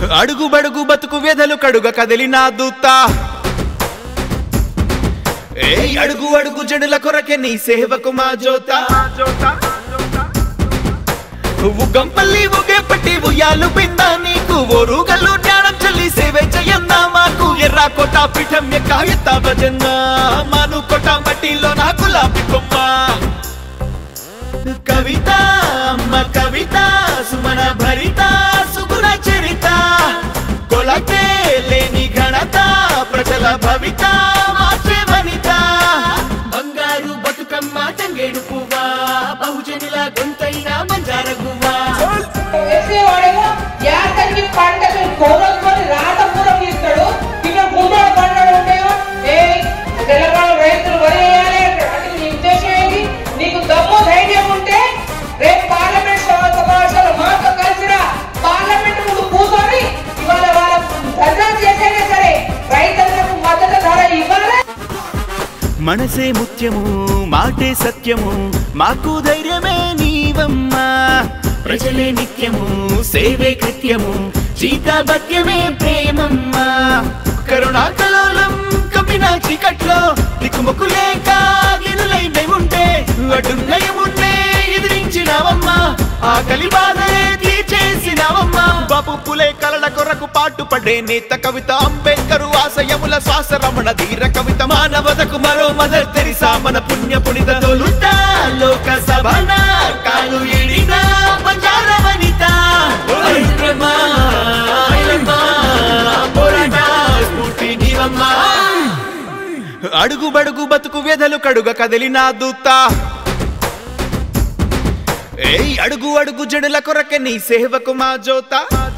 అడుగు బడుగు బతుకు వ్యధలు కడుగ కదిలినా దూత ఏ అడుగు అడుగు జడుల కొరకే నీ సేవకు మా జోత నువ్వు గంపల్లి ఊగే పట్టి ఉయ్యాలు పింద నీకు ఓరుగల్లు జ్ఞానం చల్లి సేవే చెయ్యందా మాకు ఎర్ర కోట పీఠం ఎక్కాయత్తా భజన్న మాను కోట మట్టిలో నా గులాబీ కొమ్మ కవిత అమ్మ కవిత సుమన భరిత సుగుణ చరిత కొలతే లేని ఘనత ప్రజల భవిత మార్చే వనిత బంగారు బతుకమ్మ తంగేడు పువ్వా బహుజనుల గొంతైన మంజార గువ్వా వేసేవాడేమో యాసంగి పంటకు కోరొచ్చుకొని రాతపురం ఇస్తాడు ఇక గుండెల పంటలు ఉండేవో ఏ తెలంగాణ రైతులు వరి వేయాలి అంటాడు. అంటే నీ ఉద్దేశం ఏంటి నీకు దమ్ము ధైర్యం ఉంటే రేపు పార్లమెంట్ సభ- సమావేశాలు మాతో కలిసిన పార్లమెంట్ ముందు కూర్చొని ఇవాళ వాళ్ళ ధర్నా చేసేనే సరే రైతులకు మద్దతు ధర ఇవ్వాలి మనసే ముత్యము మాటే సత్యము మాకు ధైర్యమే నీవమ్మా ప్రజలే నిత్యము సేవే కృత్యము జీతాభత్యమే ప్రేమమ్మా కరుణాకలోలం కపిన చీకట్లో దిక్కుముక్కులే కాగినులై ఉంటే అడ్డున్నయమున్నే ఎదిరించినావమ్మా ఆకలి బాధలే తీర్చేసినావమ్మా బాపు పులే కలల కొరకు పాటు పడే నేత కవిత అంబేద్కరు ఆశయముల శ్వాస రమణ ధీర కవిత మానవతకు మరో మదర్ తెరిసా మన పుణ్య పుణిత తొలుత లోక సభన కాలు ఎడిన బంజార వనిత ఐలమ్మా, ఐలమ్మా, పోరాట స్ఫూర్తి నీవమ్మా. అడుగు బడుగు బతుకు వ్యధలు కడుగ కదిలినా దూత ఏయ్ అడుగు అడుగు జడుల కొరకే నీ సేవకు మా జోత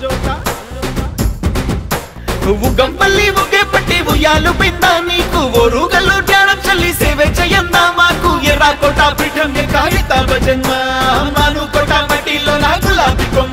నువ్వు గంపల్లి ఊగే పట్టి ఉయ్యాలు పింద నీకు ఓరుగల్లు జ్ఞానం చల్లి సేవ చెయ్యందా మాకు ఎర్ర కోట పీఠం కాగిత భజన్మ మాను కోట మట్టిలో నా గులాబీ కొమ్మ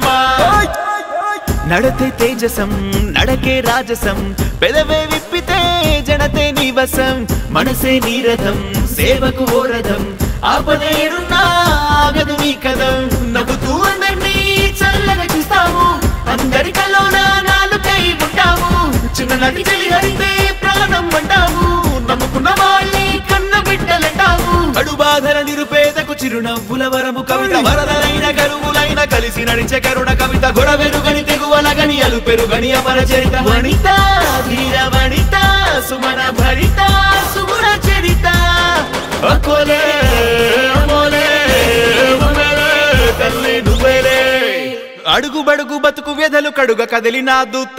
నడతే తేజసం నడకే రాజసం పెదవే విప్పితే జనతే నీవసం మనసే నీరథం సేవకు ఓరథం ఆపదేరున్నా ఆగదు నీ కదం నవ్వుతూ అందరినీ చల్లగా చూస్తాము అందరి కల్లోన నాలుకై ఉంటాము చిన్న నటి చెలి హరితే ప్రాణం అంటాము నమ్ముకున్న వాళ్ళని కన్న బిడ్డలంటాము అడుబాధర నిరుపేదకు చిరునవ్వుల వరము కవిత వరదలైన గరువులైన కలిసి నడిచే కరుణ కవిత గొడవెరుగని తెగువలగని అలు పెరుగని అమర చరిత వనిత ధీర వనిత సుమన భరిత సుగుణ చరిత అకోలే అమోలే ఉమెలే, తల్లి నువ్వేలే అడుగు బడుగు బతుకు వ్యధలు కడుగ కదిలినా దూత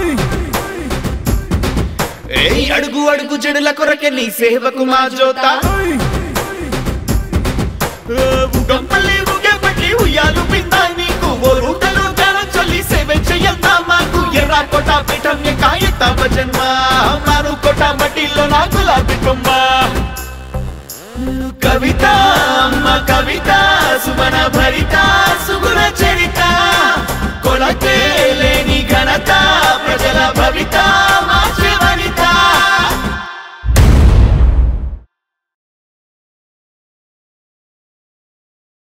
ఏయ్ అడుగు అడుగు జడుల కొరకే నీ సేవకు మా జోత గంపల్లి ఊగే పట్టి ఉయ్యాలు పిందా నీకు ఓ రూటలు గానం చొల్లి సేవ చెయ్యందా మాకు ఎర్ర కోట పీఠం కాయత భజన్మ మారు కోట మట్టిలో నా గులాబీ కొమ్మ కవిత అమ్మ కవిత సుమన భరిత సుగుణ